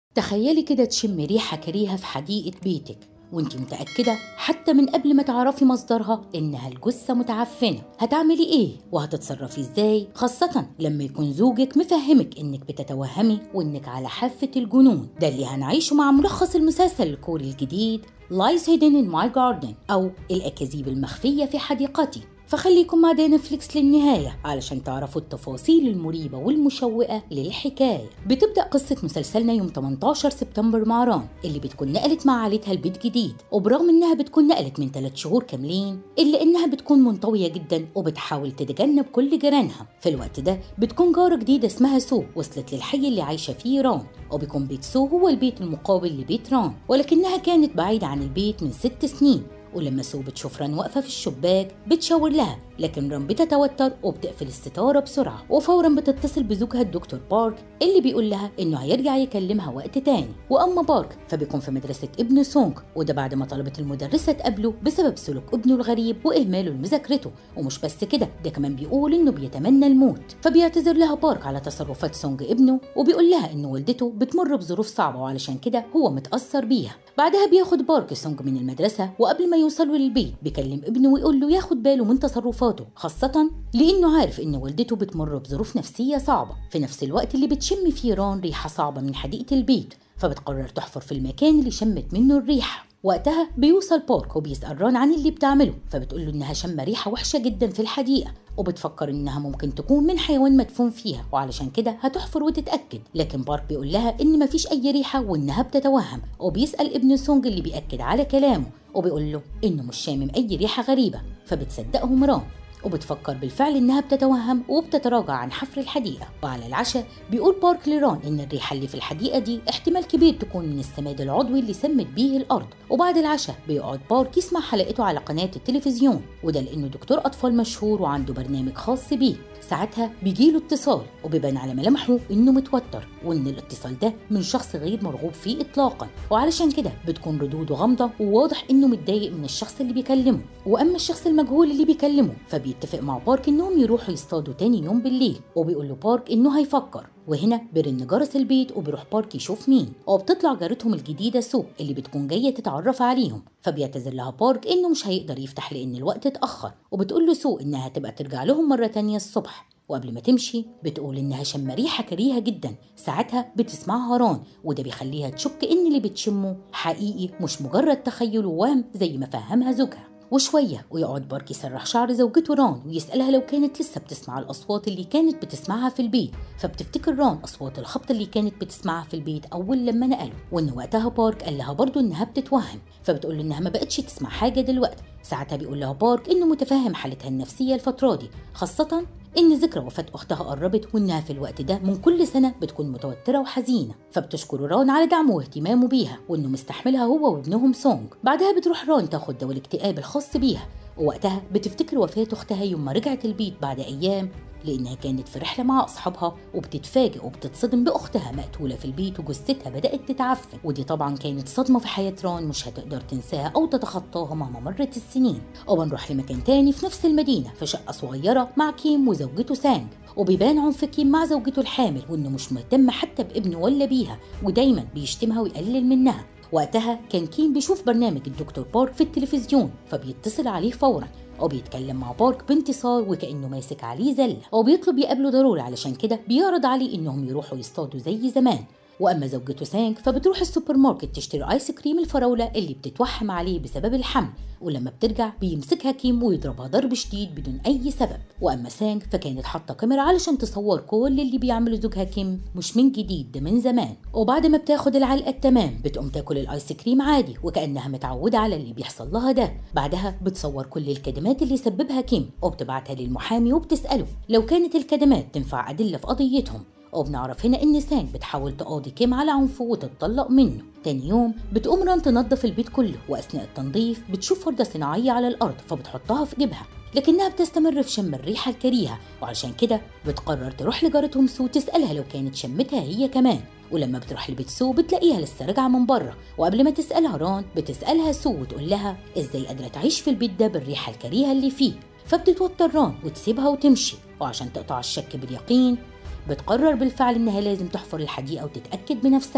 تخيلي كده تشمي ريحة كريهة في حديقة بيتك وانت متأكدة حتى من قبل ما تعرفي مصدرها إنها الجثة متعفنة هتعملي إيه وهتتصرفي إزاي خاصة لما يكون زوجك مفهمك إنك بتتوهمي وإنك على حافة الجنون ده اللي هنعيشه مع ملخص المسلسل الكوري الجديد Lies Hidden in My Garden أو الأكاذيب المخفية في حديقتي فخليكم مع دانا نتفليكس للنهاية علشان تعرفوا التفاصيل المريبة والمشوقة للحكاية بتبدأ قصة مسلسلنا يوم 18 سبتمبر مع ران اللي بتكون نقلت مع عائلتها لبيت جديد وبرغم انها بتكون نقلت من 3 شهور كاملين الا انها بتكون منطوية جدا وبتحاول تتجنب كل جيرانها في الوقت ده بتكون جارة جديدة اسمها سو وصلت للحي اللي عايشة فيه ران وبيكون بيت سو هو البيت المقابل لبيت ران ولكنها كانت بعيدة عن البيت من ست سنين ولما سو بتشوف ران واقفة في الشباك بتشاور لها لكن ران بتتوتر وبتقفل الستارة بسرعة وفورا بتتصل بزوجها الدكتور بارك اللي بيقول لها انه هيرجع يكلمها وقت تاني واما بارك فبيكون في مدرسة ابن سونج وده بعد ما طلبت المدرسة تقابله بسبب سلوك ابنه الغريب واهماله لمذاكرته ومش بس كده ده كمان بيقول انه بيتمنى الموت فبيعتذر لها بارك على تصرفات سونج ابنه وبيقول لها ان والدته بتمر بظروف صعبة وعلشان كده هو متأثر بيها بعدها بياخد بارك سونج من المدرسة وقبل ما يوصلوا للبيت بيكلم ابنه ويقول له ياخد باله من تصرفاته خاصة لأنه عارف إن والدته بتمر بظروف نفسية صعبة في نفس الوقت اللي بتشم فيه ران ريحة صعبة من حديقة البيت فبتقرر تحفر في المكان اللي شمت منه الريحة وقتها بيوصل بورك وبيسأل ران عن اللي بتعمله فبتقول له إنها شم ريحة وحشة جدا في الحديقة وبتفكر إنها ممكن تكون من حيوان مدفون فيها وعلشان كده هتحفر وتتأكد لكن بارك بيقول لها إن مفيش أي ريحة وإنها بتتوهم وبيسأل ابن سونج اللي بيأكد على كلامه وبيقول له إنه مش شامم أي ريحة غريبة فبتصدقه مرام وبتفكر بالفعل انها بتتوهم وبتتراجع عن حفر الحديقه وعلى العشاء بيقول بارك لران ان الريحه اللي في الحديقه دي احتمال كبير تكون من السماد العضوي اللي سمت بيه الارض وبعد العشاء بيقعد بارك يسمع حلقته على قناه التلفزيون وده لانه دكتور اطفال مشهور وعنده برنامج خاص بيه ساعتها بيجيله اتصال وبيبان على ملامحه انه متوتر وان الاتصال ده من شخص غير مرغوب فيه اطلاقا وعلشان كده بتكون ردوده غامضه وواضح انه متضايق من الشخص اللي بيكلمه واما الشخص المجهول اللي بيكلمه فبيتفق مع بارك انهم يروحوا يصطادوا تاني يوم بالليل وبيقول له بارك انه هيفكر وهنا بيرن جرس البيت وبيروح بارك يشوف مين وبتطلع جارتهم الجديدة سو اللي بتكون جاية تتعرف عليهم فبيعتذر لها بارك انه مش هيقدر يفتح لان الوقت اتأخر وبتقول له سو انها هتبقى ترجع لهم مرة تانية الصبح وقبل ما تمشي بتقول انها شم ريحه كريهه جدا ساعتها بتسمعها ران وده بيخليها تشك ان اللي بتشمه حقيقي مش مجرد تخيل ووهم زي ما فهمها زوجها وشوية ويقعد بارك يسرح شعر زوجته ران ويسألها لو كانت لسه بتسمع الأصوات اللي كانت بتسمعها في البيت فبتفتكر ران أصوات الخبط اللي كانت بتسمعها في البيت أول لما نقلوا وإن وقتها بارك قال لها برضه إنها بتتوهم فبتقول له إنها ما بقتش تسمع حاجة دلوقتي ساعتها بيقول لها بارك إنه متفهم حالتها النفسية الفترة دي خاصة إن ذكرى وفاة أختها قربت وإنها في الوقت ده من كل سنة بتكون متوترة وحزينة فبتشكر ران على دعمه واهتمامه بيها وإنه مستحملها هو وابنهم سونج بعدها بتروح ران تاخد دواء الاكتئاب الخاص بيها ووقتها بتفتكر وفاة أختها يوم ما رجعت البيت بعد أيام لأنها كانت في رحلة مع أصحابها وبتتفاجئ وبتصدم بأختها مقتولة في البيت وجثتها بدأت تتعفن ودي طبعا كانت صدمة في حياة ران مش هتقدر تنساها أو تتخطاها مهما مرت السنين وبنروح لمكان تاني في نفس المدينة في شقة صغيرة مع كيم وزوجته سانج وبيبان عنف كيم مع زوجته الحامل وإنه مش مهتم حتى بابنه ولا بيها ودايما بيشتمها ويقلل منها وقتها كان كيم بيشوف برنامج الدكتور بارك في التلفزيون فبيتصل عليه فورا وبيتكلم مع بارك بانتصار وكأنه ماسك عليه زلة وبيطلب يقابله ضروري علشان كده بيعرض عليه إنهم يروحوا يصطادوا زي زمان واما زوجته سانك فبتروح السوبر ماركت تشتري ايس كريم الفراوله اللي بتتوحم عليه بسبب الحمل ولما بترجع بيمسكها كيم ويضربها ضرب شديد بدون اي سبب واما سانك فكانت حاطه كاميرا علشان تصور كل اللي بيعمله زوجها كيم مش من جديد ده من زمان وبعد ما بتاخد العلقه التمام بتقوم تاكل الايس كريم عادي وكانها متعوده على اللي بيحصل لها ده بعدها بتصور كل الكدمات اللي سببها كيم وبتبعتها للمحامي وبتساله لو كانت الكدمات تنفع ادله في قضيتهم وبنعرف هنا ان سان بتحاول تقاضي كيم على عنفه وتتطلق منه تاني يوم بتقوم ران تنظف البيت كله واثناء التنظيف بتشوف وردة صناعية على الارض فبتحطها في جيبها لكنها بتستمر في شم الريحة الكريهة وعشان كده بتقرر تروح لجارتهم سو تسألها لو كانت شمتها هي كمان ولما بتروح لبيت سو بتلاقيها لسه راجعة من بره وقبل ما تسألها ران بتسألها سو وتقول لها ازاي قادرة تعيش في البيت ده بالريحة الكريهة اللي فيه فبتتوتر ران وتسيبها وتمشي وعشان تقطع الشك باليقين بتقرر بالفعل إنها لازم تحفر الحديقة وتتأكد بنفسها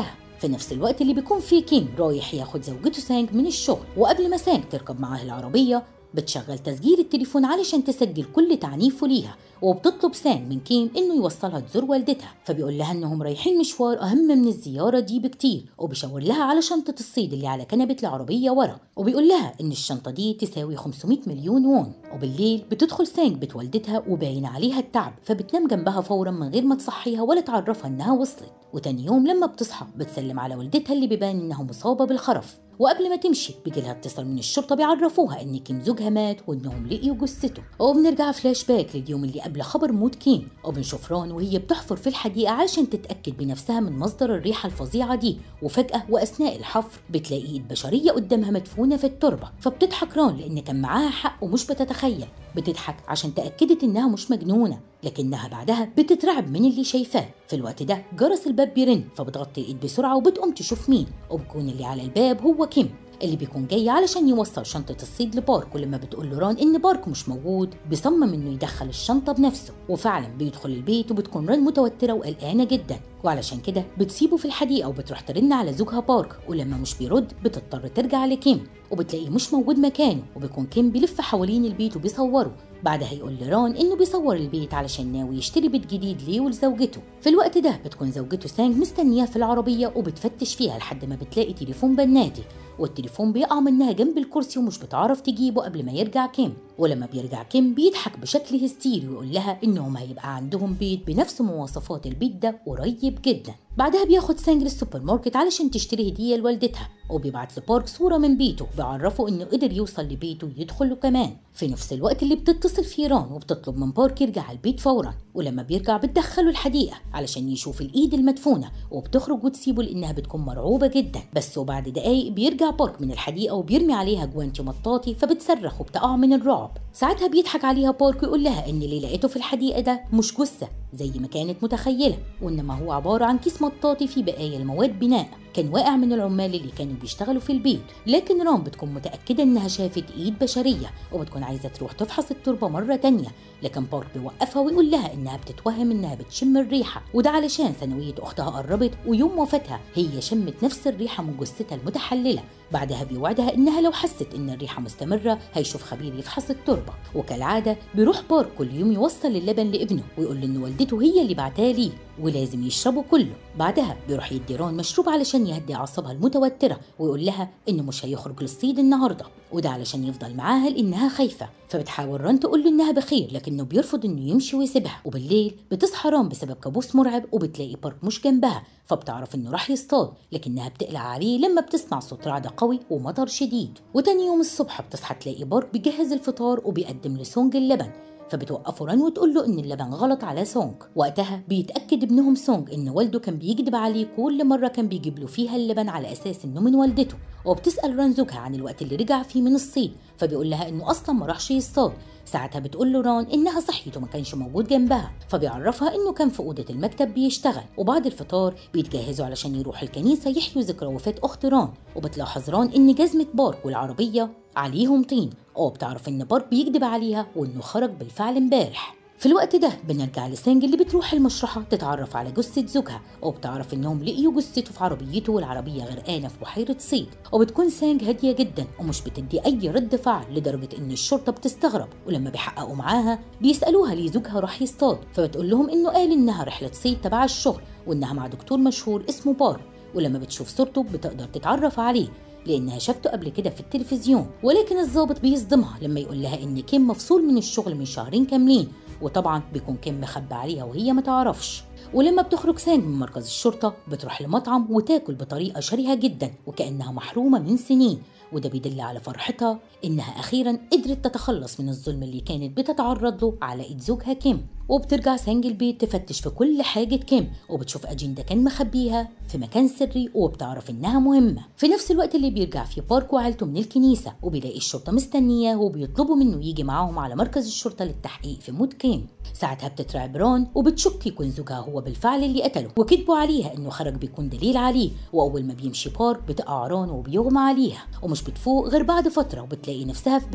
في نفس الوقت اللي بيكون فيه كيم رايح ياخد زوجته سانج من الشغل وقبل ما سانج تركب معاه العربية بتشغل تسجيل التليفون علشان تسجل كل تعنيفه ليها وبتطلب سان من كيم انه يوصلها تزور والدتها فبيقول لها انهم رايحين مشوار اهم من الزياره دي بكتير وبيشاور لها على شنطه الصيد اللي على كنبه العربيه ورا وبيقول لها ان الشنطه دي تساوي 500 مليون وون وبالليل بتدخل سانج بيت والدتها وباين عليها التعب فبتنام جنبها فورا من غير ما تصحيها ولا تعرفها انها وصلت وتاني يوم لما بتصحى بتسلم على والدتها اللي بيبان انها مصابه بالخرف وقبل ما تمشي بيجي لها اتصال من الشرطه بيعرفوها ان كيم زوجها مات وانهم لقيوا جثته وبنرجع فلاش باك لليوم اللي قبل خبر موت كيم وبنشوف ران وهي بتحفر في الحديقه علشان تتاكد بنفسها من مصدر الريحه الفظيعه دي وفجاه واثناء الحفر بتلاقي ايد بشريه قدامها مدفونه في التربه فبتضحك ران لان كان معاها حق ومش بتتخيل بتضحك عشان تاكدت انها مش مجنونه لكنها بعدها بتترعب من اللي شايفاه في الوقت ده جرس الباب بيرن فبتغطي الايد بسرعه وبتقوم تشوف مين وبيكون اللي على الباب هو كيم اللي بيكون جاي علشان يوصل شنطة الصيد لبارك ولما بتقول له ران إن بارك مش موجود بيصمم إنه يدخل الشنطة بنفسه وفعلا بيدخل البيت وبتكون ران متوترة وقلقانة جدا وعلشان كده بتسيبه في الحديقة وبتروح ترن على زوجها بارك ولما مش بيرد بتضطر ترجع لكيم وبتلاقيه مش موجود مكانه وبيكون كيم بيلف حوالين البيت وبيصوره بعدها يقول لران انه بيصور البيت علشان ناوي يشتري بيت جديد ليه ولزوجته في الوقت ده بتكون زوجته سانج مستنياه في العربيه وبتفتش فيها لحد ما بتلاقي تليفون بناتي والتليفون بيقع منها جنب الكرسي ومش بتعرف تجيبه قبل ما يرجع كيم ولما بيرجع كيم بيضحك بشكل هستيري ويقول لها انهم هيبقى عندهم بيت بنفس مواصفات البيت ده قريب جدا بعدها بياخد سانج للسوبر ماركت علشان تشتري هديه لوالدتها وبيبعت لبارك صوره من بيته بيعرفه انه قدر يوصل لبيته ويدخل له كمان في نفس الوقت اللي بتتصل فيه ران وبتطلب من بارك يرجع البيت فورا ولما بيرجع بتدخله الحديقه علشان يشوف الايد المدفونه وبتخرج وتسيبه لانها بتكون مرعوبه جدا بس وبعد دقايق بيرجع بارك من الحديقه وبيرمي عليها جوانتي مطاطي فبتصرخ وبتقع من الرعب ساعتها بيضحك عليها بارك ويقول لها ان اللي لقيته في الحديقه ده مش جثه زي ما كانت متخيله وانما هو عباره عن كيس مطاطي فيه بقايا المواد بناء كان واقع من العمال اللي كانوا بيشتغلوا في البيت لكن رام بتكون متأكدة إنها شافت إيد بشرية وبتكون عايزة تروح تفحص التربة مرة تانية لكن بارك بيوقفها ويقول لها إنها بتتوهم إنها بتشم الريحة وده علشان ثانوية أختها قربت ويوم وفاتها هي شمت نفس الريحة من جثتها المتحللة بعدها بيوعدها إنها لو حست إن الريحة مستمرة هيشوف خبير يفحص التربة وكالعادة بيروح بارك كل يوم يوصل اللبن لابنه ويقول له إن والدته هي اللي بعتاه ليه ولازم يشربه كله بعدها بيروح يدي رون مشروب علشان يهدي أعصابها المتوترة ويقول لها إنه مش هيخرج للصيد النهاردة وده علشان يفضل معاها لأنها خايفة فبتحاول رون تقول له إنها بخير لكنه بيرفض إنه يمشي ويسيبها وبالليل بتصحى رون بسبب كابوس مرعب وبتلاقي بارك مش جنبها فبتعرف إنه راح يصطاد لكنها بتقلق عليه لما بتسمع صوت رعد قوي ومطر شديد وتاني يوم الصبح بتصحى تلاقي بارك بيجهز الفطار وبيقدم لسونج اللبن فبتوقفه ران وتقول له ان اللبن غلط على سونج وقتها بيتاكد ابنهم سونج ان والده كان بيكذب عليه كل مره كان بيجيب له فيها اللبن على اساس انه من والدته وبتسال ران زوجها عن الوقت اللي رجع فيه من الصيد فبيقول لها انه اصلا ما راحش يصطاد ساعتها بتقول له ران انها صحيت وما كانش موجود جنبها فبيعرفها انه كان في اوضه المكتب بيشتغل وبعد الفطار بيتجهزوا علشان يروحوا الكنيسه يحيوا ذكرى وفاه اخت ران وبتلاحظ ران ان جزمه بارك والعربيه عليهم طين وبتعرف ان بارك بيكذب عليها وانه خرج بالفعل امبارح في الوقت ده بنرجع لسانج اللي بتروح المشرحة تتعرف على جثة زوجها وبتعرف انهم لقيوا جثته في عربيته والعربية غرقانة في بحيرة صيد وبتكون سانج هادية جدا ومش بتدي اي رد فعل لدرجة ان الشرطة بتستغرب ولما بيحققوا معاها بيسألوها ليه زوجها راح يصطاد فبتقول لهم انه قال انها رحلة صيد تبع الشغل وانها مع دكتور مشهور اسمه بار ولما بتشوف صورته بتقدر تتعرف عليه لانها شافته قبل كده في التلفزيون ولكن الضابط بيصدمها لما يقول لها ان كيم مفصول من الشغل من شهرين كاملين وطبعا بيكون كيم مخبى عليها وهي ما تعرفش ولما بتخرج سانج من مركز الشرطة بتروح لمطعم وتاكل بطريقة شرهة جدا وكأنها محرومة من سنين وده بيدل على فرحتها إنها أخيرا قدرت تتخلص من الظلم اللي كانت بتتعرض له على إيد زوجها كيم وبترجع سانج البيت تفتش في كل حاجة كيم وبتشوف أجندة كان مخبيها في مكان سري وبتعرف إنها مهمة في نفس الوقت اللي بيرجع فيه بارك وعيلته من الكنيسة وبيلاقي الشرطة مستنياه وبيطلبوا منه يجي معاهم على مركز الشرطة للتحقيق في موت كيم ساعتها بتترعب رون وبتشك يكون زوجها هو بالفعل اللي قتله وكذبوا عليها انه خرج بيكون دليل عليه واول ما بيمشي بارك بتقع رون وبيغمى عليها ومش بتفوق غير بعد فتره وبتلاقي نفسها في بيتها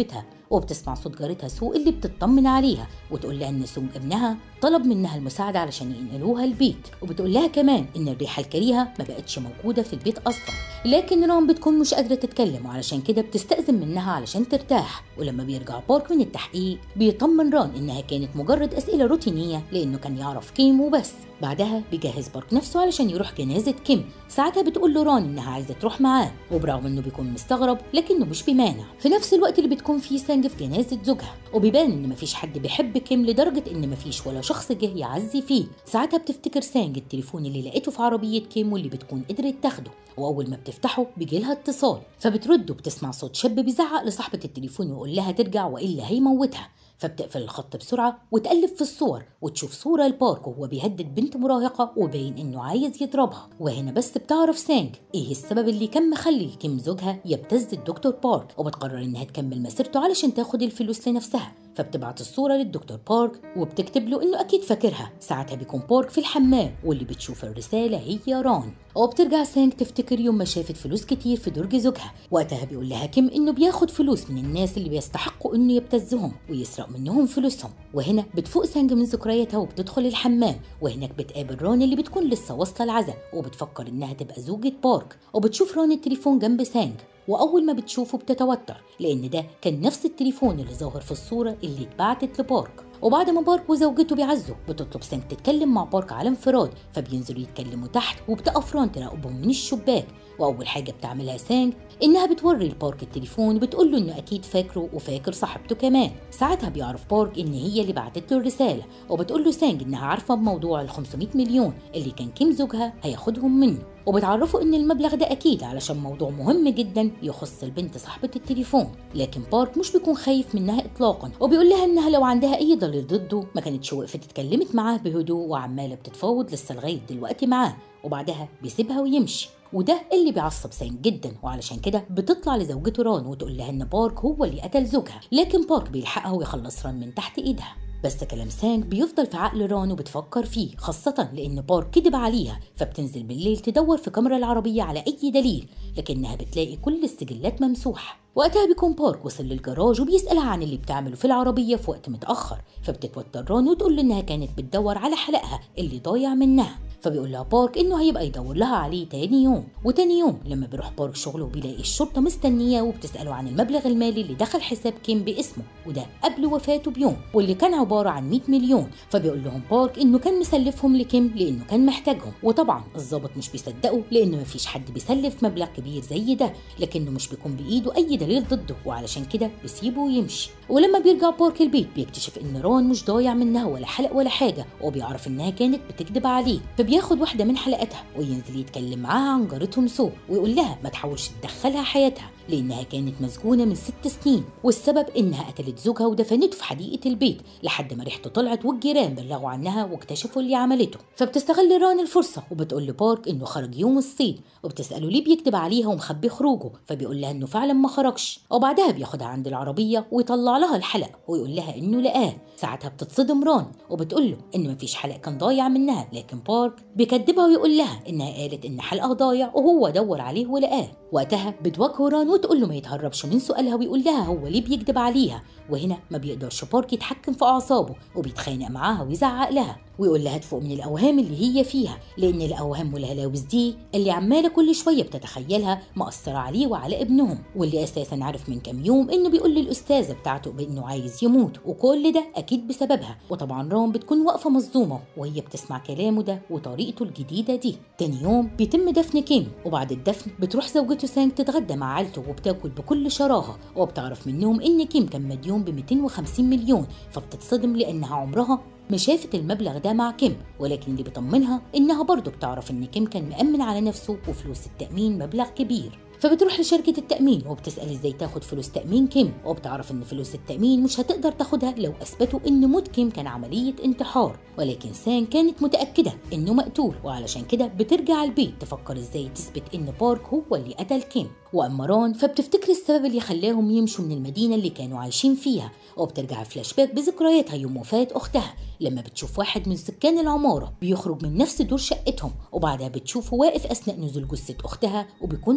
وبتسمع صوت جارتها سو اللي بتطمن عليها وتقول لها ان سونج ابنها طلب منها المساعدة علشان ينقلوها البيت وبتقول لها كمان ان الريحة الكريهة ما بقتش موجودة في البيت اصلا لكن ران بتكون مش قادرة تتكلم وعلشان كده بتستأذن منها علشان ترتاح ولما بيرجع بارك من التحقيق بيطمن ران انها كانت مجرد اسئلة روتينية لانه كان يعرف كيم وبس بعدها بيجهز بارك نفسه علشان يروح جنازة كيم ساعتها بتقول له ران انها عايزة تروح معاه وبرغم انه بيكون مستغرب لكنه مش بيمانع في نفس الوقت اللي بتكون فيه سانج في جنازة زوجها وبيبان ان مفيش حد بيحب كيم لدرجة ان مفيش ولا شخص جه يعزي فيه ساعتها بتفتكر سانج التليفون اللي لقيته في عربية كيم واللي بتكون قدرت تاخده واول ما بتفتحه بيجي لها اتصال فبترد وبتسمع صوت شاب بيزعق لصاحبة التليفون ويقول لها ترجع والا هيموتها فبتقفل الخط بسرعة وتقلب في الصور وتشوف صورة لبارك وهو بيهدد بنت مراهقة وباين إنه عايز يضربها وهنا بس بتعرف سانج إيه السبب اللي كان مخلي كيم زوجها يبتز الدكتور بارك وبتقرر إنها تكمل مسيرته علشان تاخد الفلوس لنفسها فبتبعت الصورة للدكتور بارك وبتكتب له إنه أكيد فاكرها ساعتها بيكون بارك في الحمام واللي بتشوف الرسالة هي ران وبترجع سانج تفتكر يوم ما شافت فلوس كتير في درج زوجها وقتها بيقول لها كيم إنه بياخد فلوس من الناس اللي بيستحقوا إنه يبتزهم ويسرق منهم فلوسهم وهنا بتفوق سانج من ذكرياتها وبتدخل الحمام وهناك بتقابل ران اللي بتكون لسه واصلة العزاء وبتفكر إنها تبقى زوجة بارك وبتشوف ران التليفون جنب سانج وأول ما بتشوفه بتتوتر لأن ده كان نفس التليفون اللي ظاهر في الصورة اللي اتبعتت لبارك وبعد ما بارك وزوجته بيعزوا بتطلب سانج تتكلم مع بارك على انفراد فبينزلوا يتكلموا تحت وبتقف ران تراقبهم من الشباك واول حاجه بتعملها سانج انها بتوري لبارك التليفون وبتقول له انه اكيد فاكره وفاكر صاحبته كمان ساعتها بيعرف بارك ان هي اللي بعتت له الرساله وبتقول له سانج انها عارفه بموضوع ال 500 مليون اللي كان كيم زوجها هياخدهم منه وبتعرفه ان المبلغ ده اكيد علشان موضوع مهم جدا يخص البنت صاحبه التليفون لكن بارك مش بيكون خايف منها اطلاقا وبيقول لها انها لو عندها اي دليل ضده ما كانتش وقفت اتكلمت معاه بهدوء وعماله بتتفاوض لسه لغايه دلوقتي معاه وبعدها بيسيبها ويمشي وده اللي بيعصب سين جدا وعلشان كده بتطلع لزوجته ران وتقول لها ان بارك هو اللي قتل زوجها لكن بارك بيلحقها ويخلص ران من تحت ايدها بس كلام سانج بيفضل في عقل ران وبتفكر فيه خاصة لأن بارك كدب عليها فبتنزل بالليل تدور في كاميرا العربية على أي دليل لكنها بتلاقي كل السجلات ممسوحة وقتها بيكون بارك وصل للجراج وبيسألها عن اللي بتعمله في العربية في وقت متأخر فبتتوتر ران وتقول له إنها كانت بتدور على حلقها اللي ضايع منها فبيقول لها بارك انه هيبقى يدور لها عليه تاني يوم وتاني يوم لما بيروح بارك شغله بيلاقي الشرطه مستنياه وبتساله عن المبلغ المالي اللي دخل حساب كيم باسمه وده قبل وفاته بيوم واللي كان عباره عن 100 مليون فبيقول لهم بارك انه كان مسلفهم لكيم لانه كان محتاجهم وطبعا الظابط مش بيصدقه لان مفيش حد بيسلف مبلغ كبير زي ده لكنه مش بيكون بايده اي دليل ضده وعلشان كده بيسيبه ويمشي ولما بيرجع بارك البيت بيكتشف ان ران مش ضايع منها ولا حلق ولا حاجه وبيعرف انها كانت بتكذب عليه فبياخد واحده من حلقاتها وينزل يتكلم معاها عن جارتهم سو ويقول لها ما تحاولش تدخلها حياتها لانها كانت مسجونه من ست سنين والسبب انها قتلت زوجها ودفنته في حديقه البيت لحد ما ريحته طلعت والجيران بلغوا عنها واكتشفوا اللي عملته فبتستغل ران الفرصه وبتقول لبارك انه خرج يوم الصيد وبتساله ليه بيكذب عليها ومخبي خروجه فبيقول لها انه فعلا ما خرجش وبعدها بياخدها عند العربيه ويطلع لها الحلق ويقول لها انه لقاه ساعتها بتصدم ران وبتقول له ان مفيش حلق كان ضايع منها لكن بارك بيكدبها ويقول لها انها قالت ان حلقها ضايع وهو دور عليه ولقاه وقتها بتواجهه ران وتقول له ما يتهربش من سؤالها ويقول لها هو ليه بيكذب عليها وهنا ما بيقدرش بارك يتحكم في اعصابه وبيتخانق معاها ويزعق لها ويقول لها تفوق من الاوهام اللي هي فيها لان الاوهام والهلاوس دي اللي عماله كل شويه بتتخيلها مأثره عليه وعلى ابنهم واللي اساسا عرف من كام يوم انه بيقول للاستاذه بتاعته بانه عايز يموت وكل ده اكيد بسببها وطبعا رام بتكون واقفه مصدومه وهي بتسمع كلامه ده وطريقته الجديده دي تاني يوم بيتم دفن كيم وبعد الدفن بتروح زوجته سانج تتغدى مع عيلته وبتاكل بكل شراهه وبتعرف منهم ان كيم كان مديون ب 250 مليون فبتتصدم لانها عمرها ما شافت المبلغ ده مع كيم ولكن اللي بيطمنها انها برضه بتعرف ان كيم كان مأمن على نفسه وفلوس التأمين مبلغ كبير فبتروح لشركة التأمين وبتسأل ازاي تاخد فلوس تأمين كيم وبتعرف ان فلوس التأمين مش هتقدر تاخدها لو اثبتوا ان موت كيم كان عملية انتحار ولكن سان كانت متأكدة انه مقتول وعلشان كده بترجع البيت تفكر ازاي تثبت ان بارك هو اللي قتل كيم واما ران فبتفتكر السبب اللي خلاهم يمشوا من المدينة اللي كانوا عايشين فيها وبترجع فلاش باك بذكرياتها يوم وفاة اختها لما بتشوف واحد من سكان العمارة بيخرج من نفس دور شقتهم وبعدها بتشوفه واقف أثناء نزول جثة أختها وبيكون مبتسم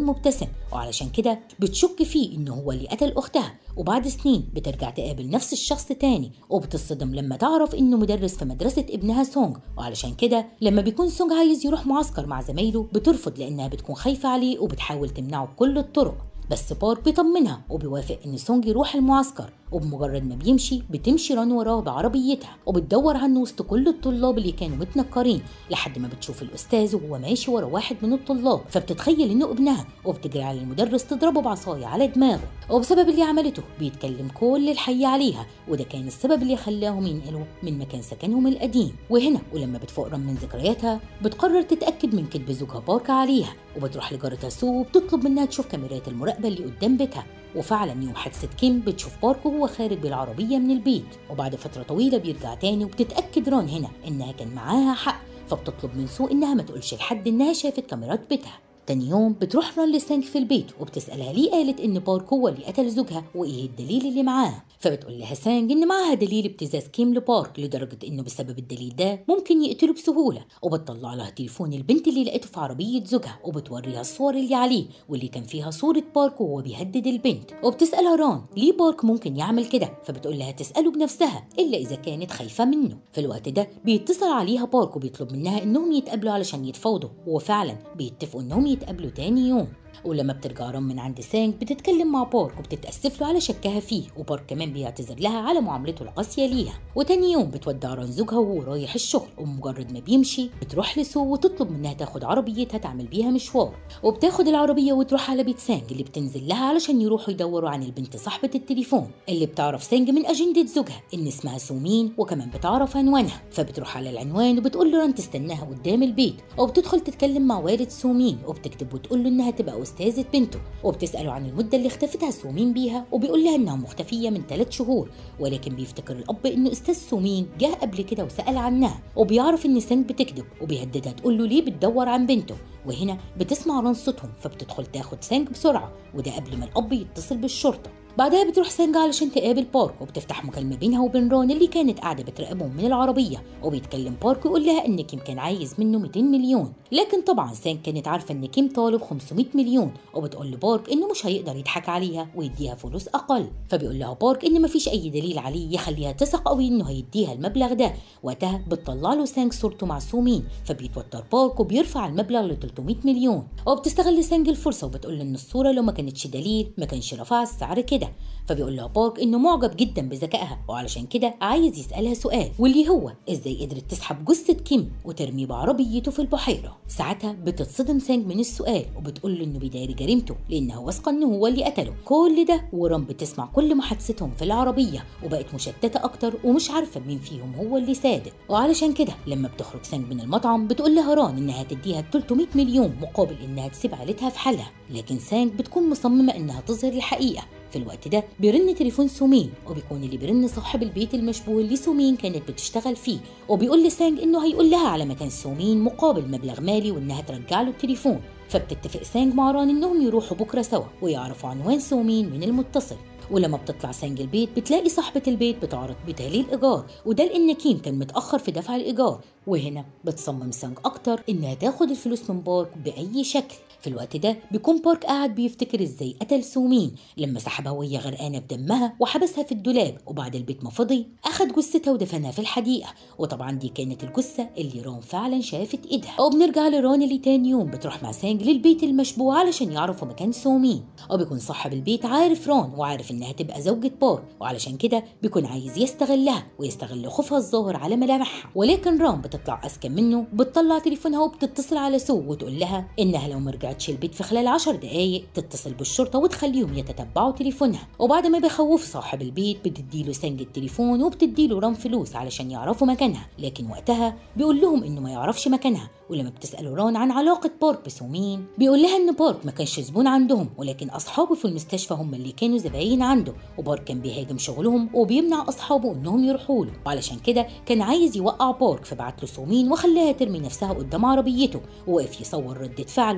وعلشان كده بتشك فيه إنه هو اللي قتل أختها وبعد سنين بترجع تقابل نفس الشخص تاني وبتصدم لما تعرف إنه مدرس في مدرسة ابنها سونج وعلشان كده لما بيكون سونج عايز يروح معسكر مع زمايله بترفض لأنها بتكون خايفة عليه وبتحاول تمنعه بكل الطرق بس بارك بيطمنها وبيوافق ان سونج يروح المعسكر وبمجرد ما بيمشي بتمشي ران وراه بعربيتها وبتدور عنه وسط كل الطلاب اللي كانوا متنكرين لحد ما بتشوف الاستاذ وهو ماشي ورا واحد من الطلاب فبتتخيل انه ابنها وبتجري على المدرس تضربه بعصايه على دماغه وبسبب اللي عملته بيتكلم كل الحي عليها وده كان السبب اللي خلاهم ينقلوا من مكان سكنهم القديم وهنا ولما بتفوق ران من ذكرياتها بتقرر تتاكد من كذب زوجها بارك عليها وبتروح لجارتها سو وبتطلب منها تشوف كاميرات المراقبه اللي قدام بيتها وفعلا يوم حادثة كيم بتشوف بارك وهو خارج بالعربية من البيت وبعد فترة طويلة بيرجع تاني وبتتأكد ران هنا إنها كان معاها حق فبتطلب من سو إنها ما تقولش لحد إنها شافت كاميرات بيتها تاني يوم بتروح ران لسانج في البيت وبتسألها ليه قالت إن بارك هو اللي قتل زوجها وإيه الدليل اللي معاه فبتقول لها سانج إن معاها دليل ابتزاز كيم لبارك لدرجة إنه بسبب الدليل ده ممكن يقتله بسهولة وبتطلع لها تليفون البنت اللي لقيته في عربية زوجها وبتوريها الصور اللي عليه واللي كان فيها صورة بارك وهو بيهدد البنت وبتسألها ران ليه بارك ممكن يعمل كده فبتقول لها تسأله بنفسها إلا إذا كانت خايفة منه في الوقت ده بيتصل عليها بارك وبيطلب منها إنهم يتقابلوا علشان يتفاوضوا وفعلا بيتفقوا إنهم يتقابلوا تاني يوم ولما بترجع رام من عند سانج بتتكلم مع بارك وبتتأسف له على شكها فيه وبارك كمان بيعتذر لها على معاملته القاسية ليها وتاني يوم بتودع ران زوجها وهو رايح الشغل ومجرد ما بيمشي بتروح لسو وتطلب منها تاخد عربيتها تعمل بيها مشوار وبتاخد العربية وتروح على بيت سانج اللي بتنزل لها علشان يروحوا يدوروا عن البنت صاحبة التليفون اللي بتعرف سانج من أجندة زوجها إن اسمها سومين وكمان بتعرف عنوانها فبتروح على العنوان وبتقول له ران تستناها قدام البيت وبتدخل تتكلم مع والد سومين وبتكتب وتقول له إنها تبقى أستاذة بنته وبتسأله عن المدة اللي اختفتها سومين بيها وبيقول لها إنها مختفية من ثلاث شهور ولكن بيفتكر الأب إنه أستاذ سومين جه قبل كده وسأل عنها وبيعرف إن سانج بتكذب وبيهددها تقول له ليه بتدور عن بنته وهنا بتسمع ران صوتهم فبتدخل تاخد سانج بسرعة وده قبل ما الأب يتصل بالشرطة بعدها بتروح سانج علشان تقابل بارك وبتفتح مكالمة بينها وبين رون اللي كانت قاعدة بتراقبهم من العربية وبيتكلم بارك ويقول لها إن كيم كان عايز منه 200 مليون لكن طبعا سانج كانت عارفة إن كيم طالب 500 مليون وبتقول لبارك إنه مش هيقدر يضحك عليها ويديها فلوس أقل فبيقول لها بارك إن مفيش أي دليل عليه يخليها تثق قوي إنه هيديها المبلغ ده وقتها بتطلع له سانج صورته مع سومين فبيتوتر بارك وبيرفع المبلغ ل 300 مليون وبتستغل سانج الفرصة وبتقول له إن الصورة لو ما كانتش دليل ما كانش رفع السعر كده فبيقول لها بارك انه معجب جدا بذكائها وعلشان كده عايز يسالها سؤال واللي هو ازاي قدرت تسحب جثه كيم وترميه بعربيته في البحيره ساعتها بتتصدم سانج من السؤال وبتقول له انه بيداري جريمته لانها واثقه انه هو اللي قتله كل ده ورام بتسمع كل محادثتهم في العربيه وبقت مشتته اكتر ومش عارفه مين فيهم هو اللي صادق وعلشان كده لما بتخرج سانج من المطعم بتقول لها ران انها تديها 300 مليون مقابل انها تسيب عيلتها في حالها لكن سانج بتكون مصممه انها تظهر الحقيقه في الوقت ده بيرن تليفون سومين وبيكون اللي بيرن صاحب البيت المشبوه اللي سومين كانت بتشتغل فيه وبيقول لسانج انه هيقول لها على مكان سومين مقابل مبلغ مالي وانها ترجع له التليفون فبتتفق سانج مع ران انهم يروحوا بكره سوا ويعرفوا عنوان سومين من المتصل ولما بتطلع سانج البيت بتلاقي صاحبة البيت بتعرض بتهليل إيجار وده لأن كيم كان متأخر في دفع الإيجار وهنا بتصمم سانج أكتر إنها تاخد الفلوس من بارك بأي شكل في الوقت ده بيكون بارك قاعد بيفتكر ازاي قتل سومين لما سحبها وهي غرقانه بدمها وحبسها في الدولاب وبعد البيت ما فضي اخد جثتها ودفنها في الحديقه وطبعا دي كانت الجثه اللي رون فعلا شافت ايدها وبنرجع لرون اللي تاني يوم بتروح مع سانج للبيت المشبوه علشان يعرفوا مكان سومين وبيكون صاحب البيت عارف رون وعارف انها تبقى زوجة بارك وعلشان كده بيكون عايز يستغلها ويستغل خوفها الظاهر على ملامحها ولكن رون بتطلع اذكى منه بتطلع تليفونها وبتتصل على سو وتقول لها انها لو ما رجعتش البيت في خلال عشر دقايق تتصل بالشرطة وتخليهم يتتبعوا تليفونها وبعد ما بيخوف صاحب البيت بتديله سنج التليفون وبتديله رام فلوس علشان يعرفوا مكانها لكن وقتها بيقول لهم انه ما يعرفش مكانها ولما بتسأله ران عن علاقة بارك بسومين بيقول لها ان بارك ما كانش زبون عندهم ولكن اصحابه في المستشفى هم اللي كانوا زباين عنده وبارك كان بيهاجم شغلهم وبيمنع اصحابه انهم يروحوا له وعلشان كده كان عايز يوقع بارك فبعت له سومين وخلاها ترمي نفسها قدام عربيته ووقف يصور ردة فعله لكن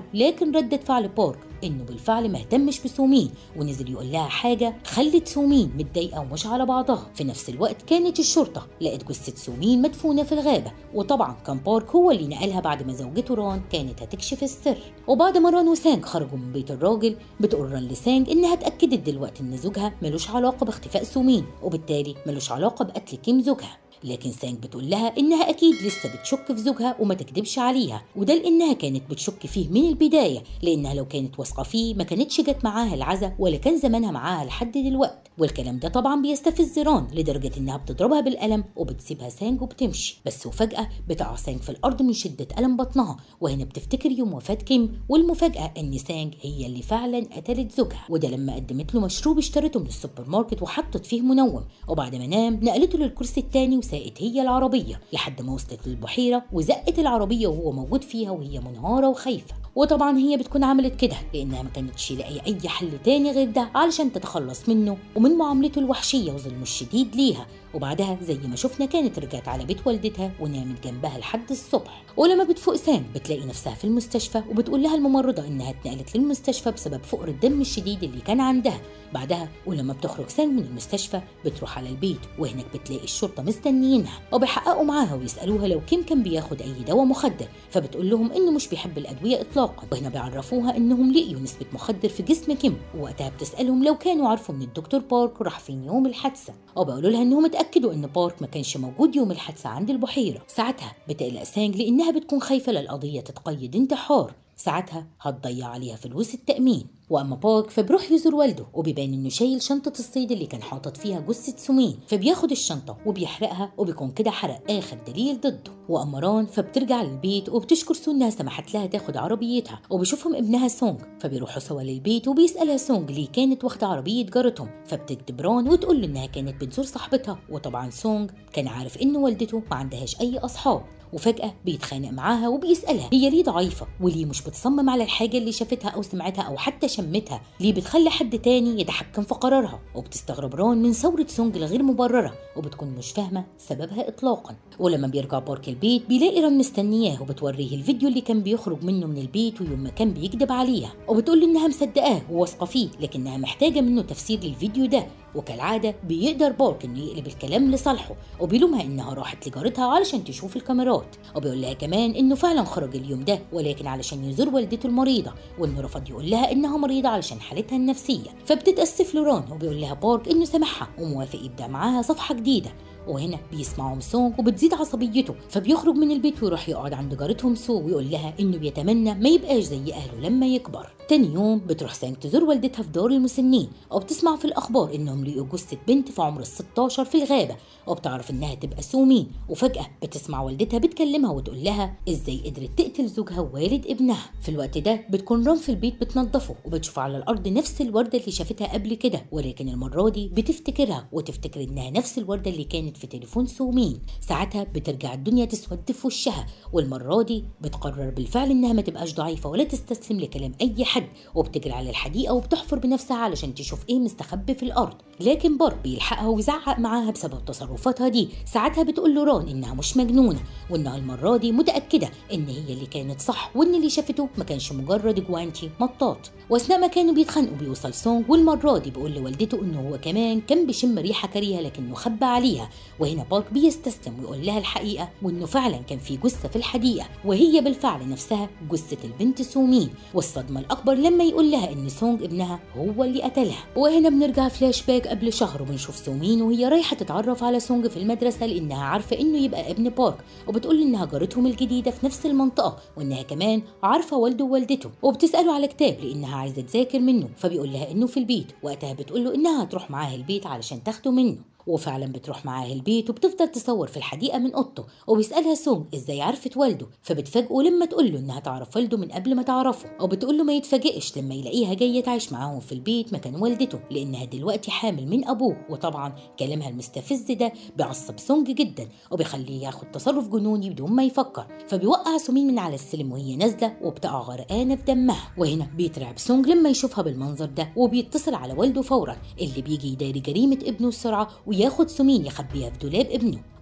ولكن ردة فعل بارك انه بالفعل ما اهتمش بسومين ونزل يقول لها حاجه خلت سومين متضايقه ومش على بعضها في نفس الوقت كانت الشرطه لقت جثه سومين مدفونه في الغابه وطبعا كان بارك هو اللي نقلها بعد ما زوجته ران كانت هتكشف السر وبعد ما ران وسانج خرجوا من بيت الراجل بتقول ران لسانج انها اتاكدت دلوقتي ان زوجها ملوش علاقه باختفاء سومين وبالتالي ملوش علاقه بقتل كيم زوجها لكن سانج بتقول لها انها اكيد لسه بتشك في زوجها وما تكدبش عليها وده لانها كانت بتشك فيه من البدايه لانها لو كانت واثقه فيه ما كانتش جت معاها العزا ولا كان زمانها معاها لحد دلوقتي والكلام ده طبعا بيستفز ران لدرجه انها بتضربها بالقلم وبتسيبها سانج وبتمشي بس وفجاه بتقع سانج في الارض من شده الم بطنها وهنا بتفتكر يوم وفاه كيم والمفاجاه ان سانج هي اللي فعلا قتلت زوجها وده لما قدمت له مشروب اشترته من السوبر ماركت وحطت فيه منوم وبعد ما نام نقلته للكرسي التاني ساقت هي العربية لحد ما وصلت للبحيرة وزقت العربية وهو موجود فيها وهي منهارة وخايفة وطبعا هي بتكون عملت كده لانها ما كانتش لاقيه اي حل تاني غير ده علشان تتخلص منه ومن معاملته الوحشيه وظلمه الشديد ليها وبعدها زي ما شفنا كانت رجعت على بيت والدتها ونامت جنبها لحد الصبح ولما بتفوق سام بتلاقي نفسها في المستشفى وبتقول لها الممرضه انها اتنقلت للمستشفى بسبب فقر الدم الشديد اللي كان عندها بعدها ولما بتخرج سام من المستشفى بتروح على البيت وهناك بتلاقي الشرطه مستنيينها وبيحققوا معاها ويسالوها لو كيم كان بياخد اي دواء مخدر فبتقول لهم انه مش بيحب الادويه اطلاقا وهنا بيعرفوها انهم لقيوا نسبه مخدر في جسم كيم وقتها بتسالهم لو كانوا عرفوا ان الدكتور بارك راح فين يوم الحادثه وبيقولوا لها انهم اتاكدوا ان بارك ما كانش موجود يوم الحادثه عند البحيره ساعتها بتقلق سانج لانها بتكون خايفه للقضيه تتقيد انتحار ساعتها هتضيع عليها فلوس التأمين وأما بارك فبروح يزور والده وبيبان إنه شايل شنطة الصيد اللي كان حاطط فيها جثة سومين فبياخد الشنطة وبيحرقها وبيكون كده حرق آخر دليل ضده وأما ران فبترجع للبيت وبتشكر سو إنها سمحت لها تاخد عربيتها وبيشوفهم ابنها سونج فبيروحوا سوا للبيت وبيسألها سونج ليه كانت واخدة عربية جارتهم فبتكتب ران وتقول له إنها كانت بتزور صاحبتها وطبعا سونج كان عارف إن والدته ما عندهاش أي أصحاب وفجأة بيتخانق معاها وبيسألها هي ليه ضعيفة وليه مش بتصمم على الحاجة اللي شافتها أو سمعتها أو حتى شمتها ليه بتخلي حد تاني يتحكم في قرارها وبتستغرب ران من ثورة سونج الغير مبررة وبتكون مش فاهمة سببها إطلاقا ولما بيرجع بارك البيت بيلاقي ران مستنياه وبتوريه الفيديو اللي كان بيخرج منه من البيت ويوم ما كان بيكذب عليها وبتقول له إنها مصدقاه وواثقة فيه لكنها محتاجة منه تفسير للفيديو ده وكالعادة بيقدر بارك إنه يقلب الكلام لصالحه وبيلومها إنها راحت لجارتها علشان تشوف الكاميرات وبيقول لها كمان إنه فعلا خرج اليوم ده ولكن علشان يزور والدته المريضة وإنه رفض يقول لها إنها مريضة علشان حالتها النفسية فبتتأسف لوران وبيقول لها بارك إنه سامحها وموافق يبدأ معاها صفحة جديدة وهنا بيسمعهم سونج وبتزيد عصبيته فبيخرج من البيت ويروح يقعد عند جارتهم سو ويقول لها انه بيتمنى ما يبقاش زي اهله لما يكبر تاني يوم بتروح سانج تزور والدتها في دار المسنين وبتسمع في الاخبار انهم لقوا جثه بنت في عمر ال 16 في الغابه وبتعرف انها تبقى سومين وفجاه بتسمع والدتها بتكلمها وتقول لها ازاي قدرت تقتل زوجها ووالد ابنها في الوقت ده بتكون رام في البيت بتنظفه وبتشوف على الارض نفس الورده اللي شافتها قبل كده ولكن المره دي بتفتكرها وتفتكر انها نفس الورده اللي كانت في تليفون سومين ساعتها بترجع الدنيا تسود في وشها والمره دي بتقرر بالفعل انها ما تبقاش ضعيفه ولا تستسلم لكلام اي حد وبتجري على الحديقه وبتحفر بنفسها علشان تشوف ايه مستخبي في الارض لكن بارك بيلحقها ويزعق معاها بسبب تصرفاتها دي ساعتها بتقول له ران انها مش مجنونه وانها المره دي متاكده ان هي اللي كانت صح وان اللي شافته ما كانش مجرد جوانتي مطاط واثناء ما كانوا بيتخانقوا بيوصل سونج والمره دي بيقول لوالدته انه هو كمان كان بيشم ريحه كريهه لكنه خبى عليها وهنا بارك بيستسلم ويقول لها الحقيقه وانه فعلا كان في جثه في الحديقه وهي بالفعل نفسها جثه البنت سومين والصدمه الاكبر لما يقول لها ان سونج ابنها هو اللي قتلها وهنا بنرجع فلاش باك قبل شهر وبنشوف سومين وهي رايحه تتعرف على سونج في المدرسه لانها عارفه انه يبقى ابن بارك وبتقول انها جارتهم الجديده في نفس المنطقه وانها كمان عارفه والده ووالدته وبتساله على كتاب لانها عايزه تذاكر منه فبيقول لها انه في البيت وقتها بتقول له انها هتروح معاه البيت علشان تاخده منه وفعلا بتروح معاه البيت وبتفضل تصور في الحديقه من اوضته وبيسالها سونج ازاي عرفت والده فبتفاجئه لما تقول له انها تعرف والده من قبل ما تعرفه وبتقول له ما يتفاجئش لما يلاقيها جايه تعيش معاهم في البيت مكان والدته لانها دلوقتي حامل من ابوه وطبعا كلامها المستفز ده بيعصب سونج جدا وبيخليه ياخد تصرف جنوني بدون ما يفكر فبيوقع سومين من على السلم وهي نازله وبتقع غرقانه في دمها وهنا بيترعب سونج لما يشوفها بالمنظر ده وبيتصل على والده فورا اللي بيجي يداري جريمه ابنه السرعه وياخد سمين يخبيها في دولاب ابنه